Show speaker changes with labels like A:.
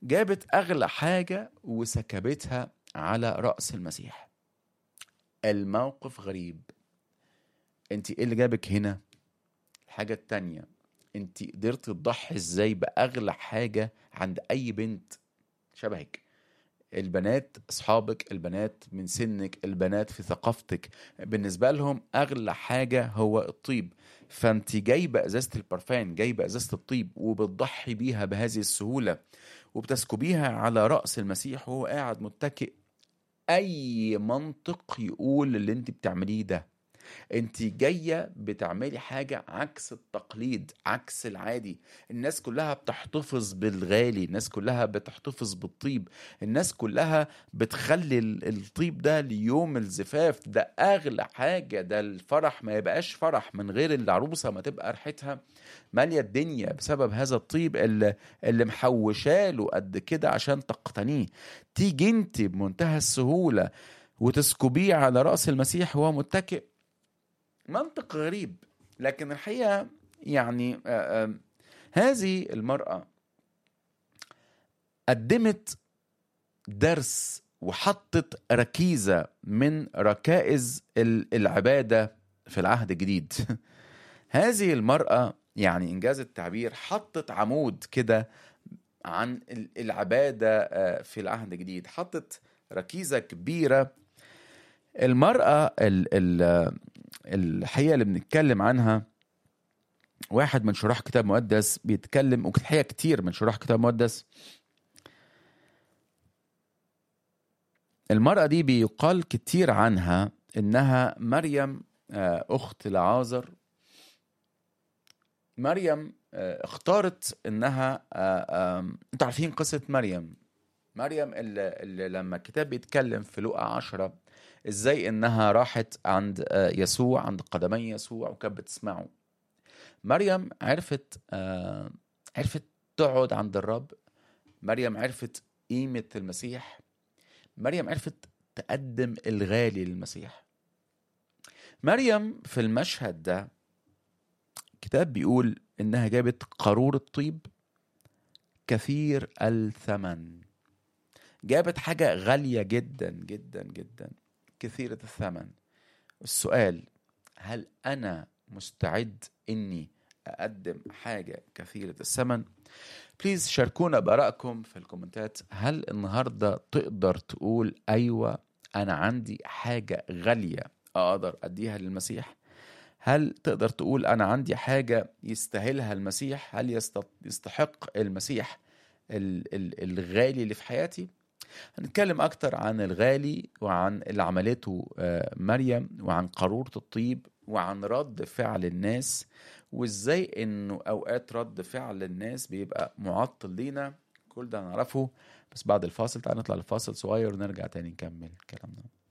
A: جابت اغلى حاجه وسكبتها على راس المسيح الموقف غريب انت ايه اللي جابك هنا الحاجه التانية انت قدرت تضحي ازاي باغلى حاجه عند اي بنت شبهك البنات اصحابك البنات من سنك البنات في ثقافتك بالنسبه لهم اغلى حاجه هو الطيب فانت جايبه ازازه البرفان جايبه ازازه الطيب وبتضحي بيها بهذه السهوله وبتسكبيها على راس المسيح وهو قاعد متكئ اي منطق يقول اللي انت بتعمليه ده انت جايه بتعملي حاجه عكس التقليد عكس العادي الناس كلها بتحتفظ بالغالي الناس كلها بتحتفظ بالطيب الناس كلها بتخلي ال- الطيب ده ليوم الزفاف ده اغلى حاجه ده الفرح ما يبقاش فرح من غير العروسه ما تبقى ريحتها ماليه الدنيا بسبب هذا الطيب اللي اللي محوشاله قد كده عشان تقتنيه تيجي انت بمنتهى السهوله وتسكبيه على راس المسيح وهو متكئ منطق غريب لكن الحقيقه يعني آه، آه، هذه المراه قدمت درس وحطت ركيزه من ركائز ال- العباده في العهد الجديد هذه المراه يعني انجاز التعبير حطت عمود كده عن ال- العباده آه، في العهد الجديد حطت ركيزه كبيره المراه ال ال الحقيقه اللي بنتكلم عنها واحد من شراح كتاب مقدس بيتكلم والحقيقه كتير من شراح كتاب مقدس المرأة دي بيقال كتير عنها إنها مريم آه، أخت لعازر مريم آه، اختارت إنها آه، آم، أنتوا عارفين قصة مريم مريم اللي, اللي لما الكتاب بيتكلم في لقا عشرة ازاي انها راحت عند آه، يسوع عند قدمي يسوع وكانت بتسمعه مريم عرفت آه، عرفت تقعد عند الرب مريم عرفت قيمة المسيح مريم عرفت تقدم الغالي للمسيح مريم في المشهد ده الكتاب بيقول انها جابت قارورة طيب كثير الثمن جابت حاجة غالية جدا جدا جدا كثيرة الثمن السؤال هل أنا مستعد إني أقدم حاجة كثيرة الثمن بليز شاركونا بآرائكم في الكومنتات هل النهاردة تقدر تقول أيوة أنا عندي حاجة غالية أقدر أديها للمسيح هل تقدر تقول أنا عندي حاجة يستاهلها المسيح هل يست- يستحق المسيح ال- ال- الغالي اللي في حياتي هنتكلم أكتر عن الغالي وعن اللي عملته آه، مريم وعن قارورة الطيب وعن رد فعل الناس وازاي انه اوقات رد فعل الناس بيبقى معطل لينا كل ده هنعرفه بس بعد الفاصل تعال نطلع لفاصل صغير ونرجع تاني نكمل كلامنا